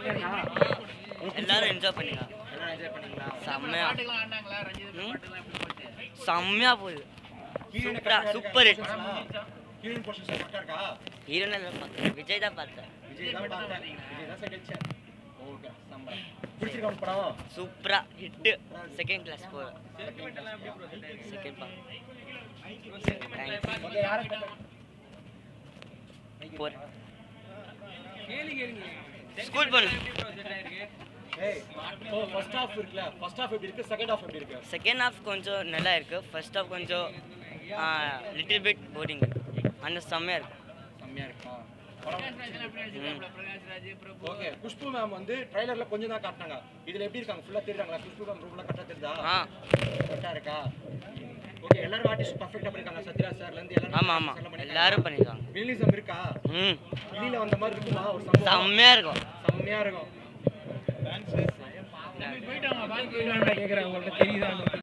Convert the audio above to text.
எல்லாரும் என்ஜாய் பண்ணுங்க எல்லாம் என்ஜாய் பண்ணீங்களா செம்மையா பாட்டுக்கெல்லாம் ஆடினாங்களா ரஞ்சித் ம். பாட்டுலாம் எப்படி போச்சு செம்மையா போகுது ஹீரோயின் சூப்பரா சூப்பர் ஹிட் ஹீரோயின் போர்ஷன்ஸ் கரெக்டா இருக்கா ஹீரோன் எல்லாம் பார்த்தேன் விஜய் தான் பார்த்தேன் விஜய் தான் பார்த்தேன் விஜய் தான் செகண்ட் சார் ஓகே சம்பளம் பிடிச்சிருக்கா உனக்கு படம் சூப்பரா ஹிட்டு செகண்ட் கிளாஸ் போ செகண்ட் பா ஓகே யாரை போர் ஸ்கூல் போகணும் ஏய் ஓ ஃபர்ஸ்ட் ஹாஃப் இருக்குல்ல ஃபர்ஸ்ட் ஹாஃப் எப்படி இருக்கு செகண்ட் ஹாஃப் எப்படி இருக்கு செகண்ட் ஹாஃப் கொஞ்சம் நல்லா இருக்கு ஃபர்ஸ்ட் ஹாஃப் கொஞ்சம் லிட்டில் பிட் போரிங் அந்த செம்மையா இருக்கு செம்மையா இருக்கா பிரகாஷ் ராஜ் எப்படி நடிச்சிருக்காப்ல பிரகாஷ் ராஜ் பிரபு ஓகே குஷ்பு மேம் வந்து ட்ரைலர்ல கொஞ்சம் தான் காட்டினாங்க இதுல எப்படி இருக்காங்க ஃபுல்லா தெரியுறாங்களா குஷ்பு மேம் ரூம்ல கரெக்டா தெரியுதா ஆ கரெக்டா இருக்கா ஓகே எல்லாரும் ஆர்டிஸ்ட் பர்ஃபெக்ட்டா பண்ணிருக்காங்க சத்யராஜ் சார்ல இருந்து எல்லாரும் ஆமா ஆமா எல்லாரும் பண்ணிருக்காங்க மினிசம் இருக்கா ம் வெளியில வந்த மாதிரி இருக்குமா ஒரு சம்பவம் செம்மையா இருக்கும் செம்மையா இருக்கும் போயிட்டு அவங்க பால் போயிட்டு கேட்குறாங்க உங்கள்ட்ட தெரியுதா